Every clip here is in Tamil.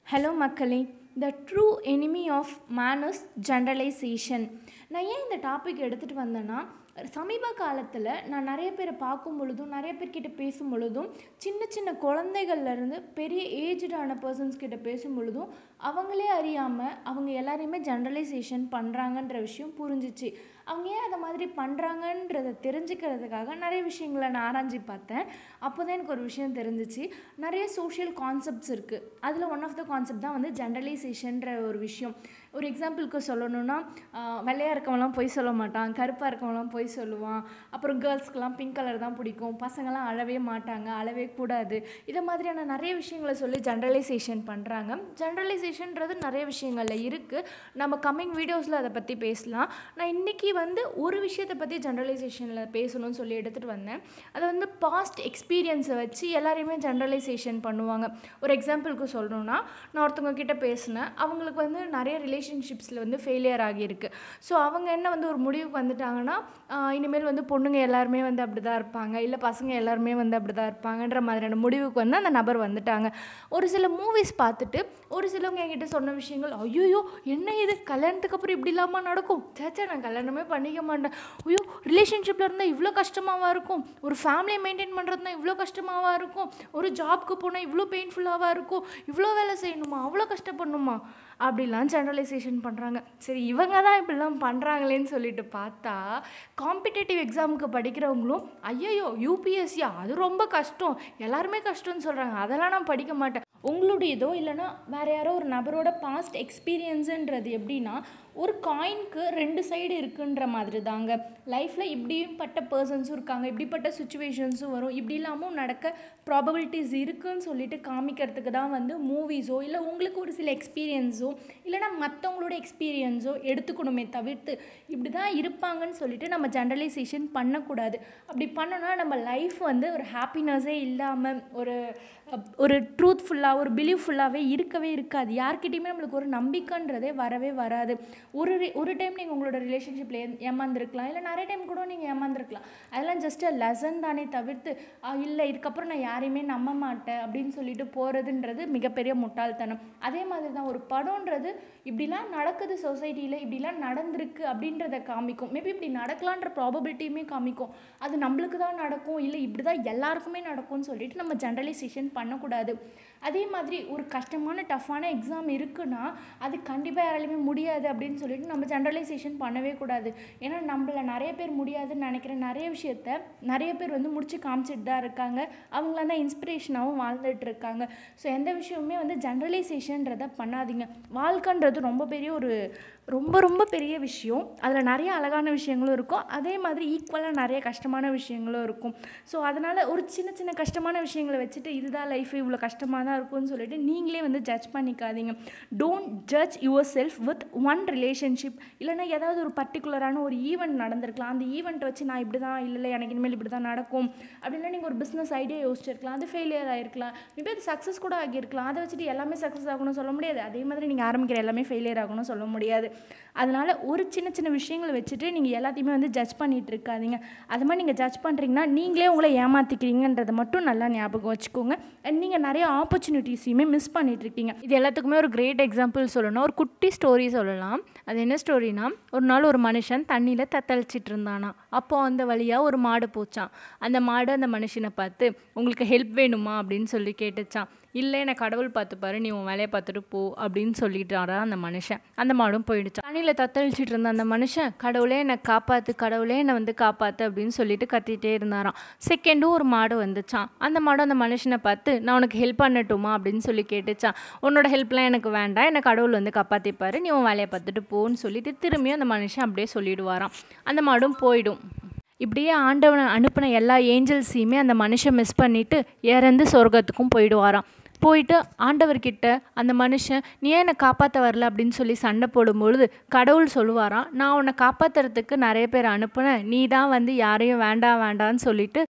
ஹலோ மக்களே the true enemy of man is generalization நான் ஏன் இந்த டாபிக் எடுத்துகிட்டு வந்தேன்னா சமீப காலத்தில் நான் நிறைய பேரை பார்க்கும் பொழுதும் நிறைய பேர்கிட்ட பேசும் பொழுதும் சின்ன சின்ன குழந்தைகள்லேருந்து பெரிய ஏஜ்டான பர்சன்ஸ் கிட்ட பேசும் பொழுதும் அவங்களே அறியாமல் அவங்க எல்லாரையுமே ஜென்ரலைசேஷன் பண்ணுறாங்கன்ற விஷயம் புரிஞ்சிச்சு அவங்க ஏன் அதை மாதிரி பண்ணுறாங்கன்றத தெரிஞ்சுக்கிறதுக்காக நிறைய விஷயங்களை நான் ஆராய்ஞ்சி பார்த்தேன் அப்போ தான் எனக்கு ஒரு விஷயம் தெரிஞ்சிச்சு நிறைய சோஷியல் கான்செப்ட்ஸ் இருக்குது அதில் ஒன் ஆஃப் த கான்செப்ட் தான் வந்து ஜென்ரலைசேஷன்ற ஒரு விஷயம் ஒரு எக்ஸாம்பிளுக்கு சொல்லணும்னா வெள்ளையாக இருக்கவங்களாம் பொய் சொல்ல மாட்டான் கருப்பாக இருக்கவங்களாம் பொய் சொல்லுவான் அப்புறம் கேர்ள்ஸ்க்கெலாம் பிங்க் கலர் தான் பிடிக்கும் பசங்களாம் அழவே மாட்டாங்க அழவே கூடாது இதை மாதிரியான நிறைய விஷயங்களை சொல்லி ஜென்ரலைசேஷன் பண்ணுறாங்க ஜென்ரலைசேஷன்றது நிறைய விஷயங்களில் இருக்குது நம்ம கம்மிங் வீடியோஸில் அதை பற்றி பேசலாம் நான் இன்றைக்கி வந்து ஒரு விஷயத்தை பற்றி ஜென்ரலைசேஷனில் பேசணும்னு சொல்லி எடுத்துகிட்டு வந்தேன் அதை வந்து பாஸ்ட் எக்ஸ்பீரியன்ஸை வச்சு எல்லாரையுமே ஜென்ரலைசேஷன் பண்ணுவாங்க ஒரு எக்ஸாம்பிளுக்கு சொல்லணும்னா நான் ஒருத்தவங்க கிட்ட பேசினேன் அவங்களுக்கு வந்து நிறைய ரிலேஷன்ஷிப்ஸில் வந்து ஃபெயிலியர் ஆகியிருக்கு ஸோ அவங்க என்ன வந்து ஒரு முடிவுக்கு வந்துட்டாங்கன்னா இனிமேல் வந்து பொண்ணுங்க எல்லாருமே வந்து அப்படி தான் இருப்பாங்க இல்லை பசங்க எல்லாருமே வந்து அப்படி தான் இருப்பாங்கன்ற மாதிரியான முடிவுக்கு வந்து அந்த நபர் வந்துட்டாங்க ஒரு சில மூவிஸ் பார்த்துட்டு ஒரு சிலவங்க என்கிட்ட சொன்ன விஷயங்கள் ஐயோ என்ன இது கல்யாணத்துக்கு அப்புறம் இப்படி இல்லாமல் நடக்கும் சேச்சா நான் கல்யாணமே பண்ணிக்க மாட்டேன் ஐயோ ரிலேஷன்ஷிப்பில் இருந்தால் இவ்வளோ கஷ்டமாவா இருக்கும் ஒரு ஃபேமிலியை மெயின்டைன் பண்ணுறதுனா இவ்வளோ கஷ்டமாவா இருக்கும் ஒரு ஜாப்க்கு போனால் இவ்வளோ பெயின்ஃபுல்லாக இருக்கும் இவ்வளோ வேலை செய்யணுமா அவ்வளோ கஷ்டப்படணுமா அப்படிலாம் ஜென்ரலைசேஷன் பண்ணுறாங்க சரி இவங்க தான் இப்படிலாம் பண்ணுறாங்களேன்னு சொல்லிட்டு பார்த்தா காம்படிட்டிவ் எக்ஸாமுக்கு படிக்கிறவங்களும் ஐயையோ யூபிஎஸ்சியா அது ரொம்ப கஷ்டம் எல்லாருமே கஷ்டம்னு சொல்கிறாங்க அதெல்லாம் நான் படிக்க மாட்டேன் உங்களுடையதோ இல்லைனா வேறு யாரோ ஒரு நபரோட பாஸ்ட் எக்ஸ்பீரியன்ஸுன்றது எப்படின்னா ஒரு காயின்க்கு ரெண்டு சைடு இருக்குன்ற மாதிரி தாங்க லைஃப்பில் இப்படியும் பட்ட பர்சன்ஸும் இருக்காங்க இப்படிப்பட்ட சுச்சுவேஷன்ஸும் வரும் இப்படி இல்லாமல் நடக்க ப்ராபபிலிட்டிஸ் இருக்குன்னு சொல்லிட்டு காமிக்கிறதுக்கு தான் வந்து மூவிஸோ இல்லை உங்களுக்கு ஒரு சில எக்ஸ்பீரியன்ஸோ இல்லைனா மற்றவங்களோட எக்ஸ்பீரியன்ஸோ எடுத்துக்கணுமே தவிர்த்து இப்படி தான் இருப்பாங்கன்னு சொல்லிட்டு நம்ம ஜென்ரலைசேஷன் பண்ணக்கூடாது அப்படி பண்ணோன்னா நம்ம லைஃப் வந்து ஒரு ஹாப்பினஸே இல்லாமல் ஒரு ஒரு ட்ரூத்ஃபுல்லாக ஒரு பிலீவ்ஃபுல்லாகவே இருக்கவே இருக்காது யார்கிட்டையுமே நம்மளுக்கு ஒரு நம்பிக்கைன்றதே வரவே வராது ஒரு ஒரு டைம் நீங்கள் உங்களோட ரிலேஷன்ஷிப்பில் ஏமாந்துருக்கலாம் இல்லை நிறைய டைம் கூட நீங்கள் ஏமாந்துருக்கலாம் அதெல்லாம் ஜஸ்ட் அ லெசன் தானே தவிர்த்து இல்லை இதுக்கப்புறம் நான் யாரையுமே நம்ப மாட்டேன் அப்படின்னு சொல்லிட்டு போகிறதுன்றது மிகப்பெரிய முட்டாள்தனம் அதே மாதிரி தான் ஒரு படம்ன்றது இப்படிலாம் நடக்குது சொசைட்டியில் இப்படிலாம் நடந்திருக்கு அப்படின்றத காமிக்கும் மேபி இப்படி நடக்கலான்ற ப்ராபபிலிட்டியுமே காமிக்கும் அது நம்மளுக்கு தான் நடக்கும் இல்லை இப்படி தான் எல்லாருக்குமே நடக்கும்னு சொல்லிட்டு நம்ம ஜென்ரலைசேஷன் பண்ணக்கூடாது அதே மாதிரி ஒரு கஷ்டமான டஃப்பான எக்ஸாம் இருக்குன்னா அது கண்டிப்பாக யாராலையுமே முடியாது அப்படின்னு சொல்லிட்டு நம்ம ஜென்ரலைசேஷன் பண்ணவே கூடாது ஏன்னா நம்மள நிறைய பேர் முடியாதுன்னு நினைக்கிற நிறைய விஷயத்த நிறைய பேர் வந்து முடிச்சு காமிச்சிட்டு தான் இருக்காங்க அவங்களாம் தான் இன்ஸ்பிரேஷனாகவும் வாழ்ந்துட்டு இருக்காங்க ஸோ எந்த விஷயமுமே வந்து ஜென்ரலைசேஷன்றதை பண்ணாதீங்க வாழ்க்கைன்றது ரொம்ப பெரிய ஒரு ரொம்ப ரொம்ப பெரிய விஷயம் அதில் நிறைய அழகான விஷயங்களும் இருக்கும் அதே மாதிரி ஈக்குவலாக நிறைய கஷ்டமான விஷயங்களும் இருக்கும் ஸோ அதனால் ஒரு சின்ன சின்ன கஷ்டமான விஷயங்களை வச்சுட்டு இதுதான் லைஃப் இவ்வளோ கஷ்டமாக தான் இருக்கும்னு சொல்லிட்டு நீங்களே வந்து ஜட்ஜ் பண்ணிக்காதீங்க don't judge yourself with one relationship இல்லைனா ஏதாவது ஒரு பர்டிகுலரான ஒரு ஈவெண்ட் நடந்திருக்கலாம் அந்த ஈவெண்ட்டை வச்சு நான் இப்படி தான் இல்லை எனக்கு இனிமேல் இப்படி தான் நடக்கும் அப்படின்னா நீங்கள் ஒரு பிஸ்னஸ் ஐடியா யோசிச்சிருக்கலாம் அது ஃபெயிலியர் ஆகிருக்கலாம் மேபி அது சக்ஸஸ் கூட ஆகியிருக்கலாம் அதை வச்சுட்டு எல்லாமே சக்ஸஸ் ஆகணும்னு சொல்ல முடியாது அதே மாதிரி நீங்கள் ஆரம்பிக்கிற எல்லாமே ஃபெயிலியர் ஆகணும்னு சொல்ல முடியாது அதனால் ஒரு சின்ன சின்ன விஷயங்களை வச்சுட்டு நீங்கள் எல்லாத்தையுமே வந்து ஜட்ஜ் பண்ணிகிட்டு இருக்காதீங்க அது மாதிரி நீங்கள் ஜட்ஜ் பண்ணுறீங்கன்னா நீங்களே உங்களை ஏமாற்றிக்கிறீங்கன்றதை மட்டும் நல்லா ஞாபகம் வச்சுக்கோங்க அண்ட் நீங்கள் நிறைய ஆப்பர்ச்சுனிட்டிஸையுமே மிஸ் பண்ணிகிட்டு இருக்கீங்க இது எல்லாத்துக்குமே ஒரு கிரேட் எக்ஸாம்பிள் சொல்லணும் ஒரு குட்டி ஸ்டோரி சொல்லலாம் அது என்ன ஸ்டோரினா ஒரு நாள் ஒரு மனுஷன் தண்ணியில் தத்தளிச்சிட்டு இருந்தானா அப்போ அந்த வழியாக ஒரு மாடு போச்சான் அந்த மாடு அந்த மனுஷனை பார்த்து உங்களுக்கு ஹெல்ப் வேணுமா அப்படின்னு சொல்லி கேட்டுச்சான் இல்லை என்னை கடவுள் பார்த்துப்பாரு நீ உன் வேலையை பார்த்துட்டு போ அப்படின்னு சொல்லிட்டாரா அந்த மனுஷன் அந்த மாடும் போயிடுச்சு தண்ணியில் தத்தளிச்சிட்டு இருந்த அந்த மனுஷன் கடவுளே என்னை காப்பாற்று கடவுளே என்னை வந்து காப்பாற்று அப்படின்னு சொல்லிட்டு கத்திட்டே இருந்தாராம் செகண்டும் ஒரு மாடு வந்துச்சான் அந்த மாடு அந்த மனுஷனை பார்த்து நான் உனக்கு ஹெல்ப் பண்ணட்டுமா அப்படின்னு சொல்லி கேட்டுச்சான் உன்னோட ஹெல்ப்லாம் எனக்கு வேண்டாம் என்னை கடவுள் வந்து காப்பாற்றிப்பாரு நீ உன் வேலையை பார்த்துட்டு போன்னு சொல்லிட்டு திரும்பியும் அந்த மனுஷன் அப்படியே சொல்லிடுவாராம் அந்த மாடும் போயிடும் இப்படியே ஆண்டவனை அனுப்பின எல்லா ஏஞ்சல்ஸையுமே அந்த மனுஷன் மிஸ் பண்ணிவிட்டு இறந்து சொர்க்கத்துக்கும் போயிடுவாராம் போயிட்டு ஆண்டவர்கிட்ட அந்த மனுஷன் நீ ஏன் என்னை காப்பாற்ற வரல அப்படின்னு சொல்லி சண்டை போடும்பொழுது கடவுள் சொல்லுவாராம் நான் உன்னை காப்பாற்றுறதுக்கு நிறைய பேர் அனுப்புனேன் நீ தான் வந்து யாரையும் வேண்டாம் வேண்டான்னு சொல்லிட்டு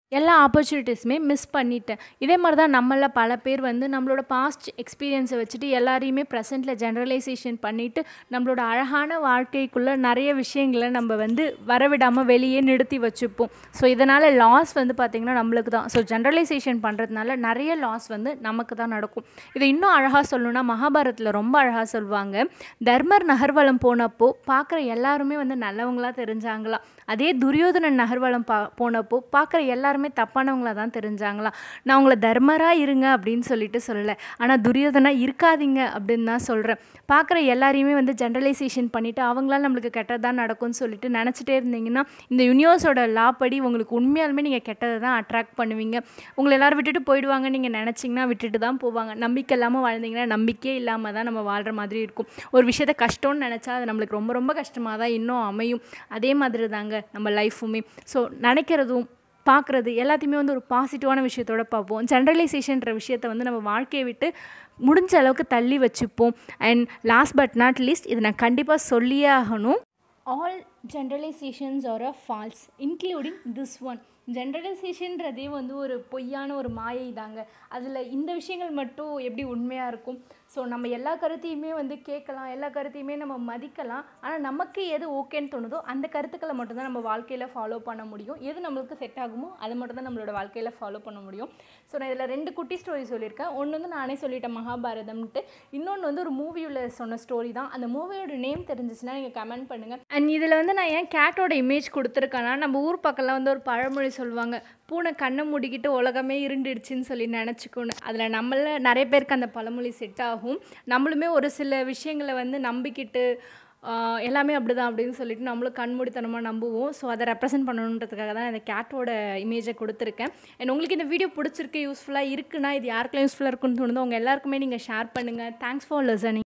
எல்லா ஆப்பர்ச்சுனிட்டிஸுமே மிஸ் பண்ணிட்டேன் இதே மாதிரி தான் நம்மள பல பேர் வந்து நம்மளோட பாஸ்ட் எக்ஸ்பீரியன்ஸை வச்சுட்டு எல்லாரையுமே ப்ரெசென்ட்டில் ஜென்ரலைசேஷன் பண்ணிவிட்டு நம்மளோட அழகான வாழ்க்கைக்குள்ளே நிறைய விஷயங்களை நம்ம வந்து வரவிடாமல் வெளியே நிறுத்தி வச்சுப்போம் ஸோ இதனால் லாஸ் வந்து பார்த்திங்கன்னா நம்மளுக்கு தான் ஸோ ஜென்ரலைசேஷன் பண்ணுறதுனால நிறைய லாஸ் வந்து நமக்கு தான் நடக்கும் இதை இன்னும் அழகாக சொல்லணும்னா மகாபாரத்தில் ரொம்ப அழகாக சொல்லுவாங்க தர்மர் நகர்வலம் போனப்போ பார்க்குற எல்லாருமே வந்து நல்லவங்களாக தெரிஞ்சாங்களா அதே துரியோதனன் நகர்வலம் பா போனப்போ பார்க்குற எல்லாருமே தப்பானவங்களாக தான் தெரிஞ்சாங்களா நான் உங்களை தர்மராக இருங்க அப்படின்னு சொல்லிட்டு சொல்லலை ஆனால் துரியோதனா இருக்காதீங்க அப்படின்னு தான் சொல்கிறேன் பார்க்குற எல்லாரையுமே வந்து ஜென்ரலைசேஷன் பண்ணிவிட்டு அவங்களால நம்மளுக்கு கெட்டதாக நடக்கும்னு சொல்லிட்டு நினச்சிட்டே இருந்தீங்கன்னா இந்த யூனிவர்ஸோட லா படி உங்களுக்கு உண்மையாலுமே நீங்கள் கெட்டதை தான் அட்ராக்ட் பண்ணுவீங்க உங்களை எல்லோரும் விட்டுட்டு போயிடுவாங்க நீங்கள் நினச்சிங்கன்னா விட்டுட்டு தான் போவாங்க நம்பிக்கை இல்லாமல் வாழ்ந்தீங்கன்னா நம்பிக்கையே இல்லாமல் தான் நம்ம வாழ்கிற மாதிரி இருக்கும் ஒரு விஷயத்த கஷ்டம்னு நினச்சா அது நம்மளுக்கு ரொம்ப ரொம்ப கஷ்டமாக தான் இன்னும் அமையும் அதே மாதிரி தாங்க நம்ம லைஃபுமே ஸோ நினைக்கிறதும் பார்க்குறது எல்லாத்தையுமே வந்து ஒரு பாசிட்டிவான விஷயத்தோட பார்ப்போம் ஜென்ரலைசேஷன்ற விஷயத்த வந்து நம்ம வாழ்க்கையை விட்டு முடிஞ்ச அளவுக்கு தள்ளி வச்சுப்போம் and last but not least இதை நான் கண்டிப்பாக சொல்லியே ஆகணும் all generalizations are a false including this one ஜென்ரலைசேஷன்றதே வந்து ஒரு பொய்யான ஒரு மாயை தாங்க அதில் இந்த விஷயங்கள் மட்டும் எப்படி உண்மையாக இருக்கும் ஸோ நம்ம எல்லா கருத்தையுமே வந்து கேட்கலாம் எல்லா கருத்தையுமே நம்ம மதிக்கலாம் ஆனால் நமக்கு எது ஓகேன்னு தோணுதோ அந்த கருத்துக்களை மட்டும்தான் நம்ம வாழ்க்கையில் ஃபாலோ பண்ண முடியும் எது நம்மளுக்கு செட் ஆகுமோ அதை மட்டும் தான் நம்மளோட வாழ்க்கையில் ஃபாலோ பண்ண முடியும் ஸோ நான் இதில் ரெண்டு குட்டி ஸ்டோரி சொல்லியிருக்கேன் ஒன்று வந்து நானே சொல்லிட்டேன் மகாபாரதம்ன்ட்டு இன்னொன்று வந்து ஒரு மூவியில் சொன்ன ஸ்டோரி தான் அந்த மூவியோட நேம் தெரிஞ்சிச்சுன்னா நீங்கள் கமெண்ட் பண்ணுங்கள் அண்ட் இதில் வந்து நான் ஏன் கேட்டோட இமேஜ் கொடுத்துருக்கேன்னா நம்ம ஊர் பக்கம்லாம் வந்து ஒரு பழமொழி சொல்லுவாங்க பூனை கண்ணை மூடிக்கிட்டு உலகமே இருண்டுடுச்சின்னு சொல்லி நினச்சிக்கோன்னு அதில் நம்மள நிறைய பேருக்கு அந்த பழமொழி செட் ஆகும் நம்மளுமே ஒரு சில விஷயங்களை வந்து நம்பிக்கிட்டு எல்லாமே அப்படி தான் அப்படின்னு சொல்லிட்டு நம்மளும் கண்மூடித்தனமாக நம்புவோம் ஸோ அதை ரெப்ரசென்ட் பண்ணணுன்றதுக்காக தான் இந்த கேட்டோட இமேஜை கொடுத்துருக்கேன் அண்ட் உங்களுக்கு இந்த வீடியோ பிடிச்சிருக்கு யூஸ்ஃபுல்லாக இருக்குன்னா இது யாருக்கெல்லாம் யூஸ்ஃபுல்லாக இருக்குன்னு தோணுதோ உங்கள் எல்லாருக்குமே நீங்கள் ஷேர் பண்ணுங்கள் தேங்க்ஸ் ஃபார் லிசனிங்